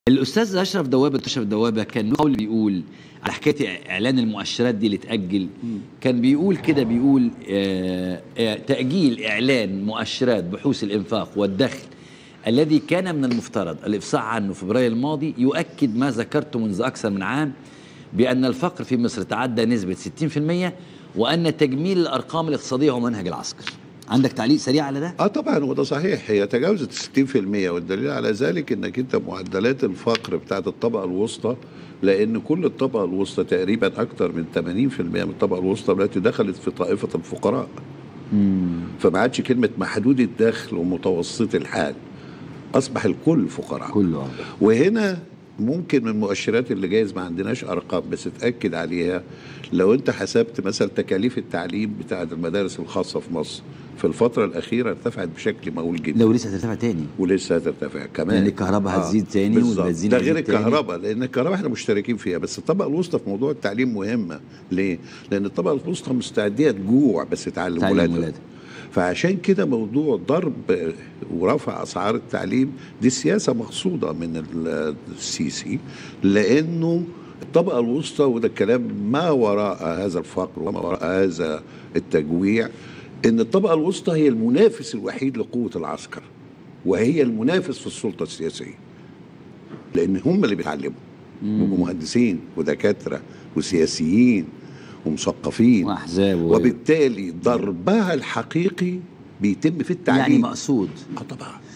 الاستاذ اشرف دوابه اشرف دوابه كان له قول بيقول على حكايه اعلان المؤشرات دي اللي اتاجل كان بيقول كده بيقول آه آه تاجيل اعلان مؤشرات بحوث الانفاق والدخل الذي كان من المفترض الافصاح عنه في فبراير الماضي يؤكد ما ذكرته منذ اكثر من عام بان الفقر في مصر تعدى نسبه 60% وان تجميل الارقام الاقتصاديه هو منهج العسكر عندك تعليق سريع على ده اه طبعا وده صحيح هي تجاوزت 60% والدليل على ذلك انك انت معدلات الفقر بتاعت الطبقه الوسطى لان كل الطبقه الوسطى تقريبا اكثر من 80% من الطبقه الوسطى التي دخلت في طائفه الفقراء فما عادش كلمه محدود الدخل ومتوسط الحال اصبح الكل فقراء كله وهنا ممكن من المؤشرات اللي جايز ما عندناش ارقام بس تاكد عليها لو انت حسبت مثلا تكاليف التعليم بتاعه المدارس الخاصه في مصر في الفتره الاخيره ارتفعت بشكل مهول جدا لو لسه هترتفع تاني ولسه هترتفع كمان لان الكهرباء هتزيد تاني بالظبط. والبنزين ده هيزيد غير تاني. الكهرباء لان الكهرباء احنا مشتركين فيها بس الطبقه الوسطى في موضوع التعليم مهمه ليه؟ لان الطبقه الوسطى مستعديه تجوع بس تعلم تعلم ولادها ولادها. فعشان كده موضوع ضرب ورفع اسعار التعليم دي سياسه مقصوده من ال- السيسي لانه الطبقه الوسطى وده الكلام ما وراء هذا الفقر وما وراء هذا التجويع ان الطبقه الوسطى هي المنافس الوحيد لقوه العسكر وهي المنافس في السلطه السياسيه لان هم اللي بيتعلموا بيبقوا مهندسين ودكاتره وسياسيين ومثقفين واحزاب و... وبالتالي ضربها الحقيقي بيتم في التعليم يعني مقصود اه طبعا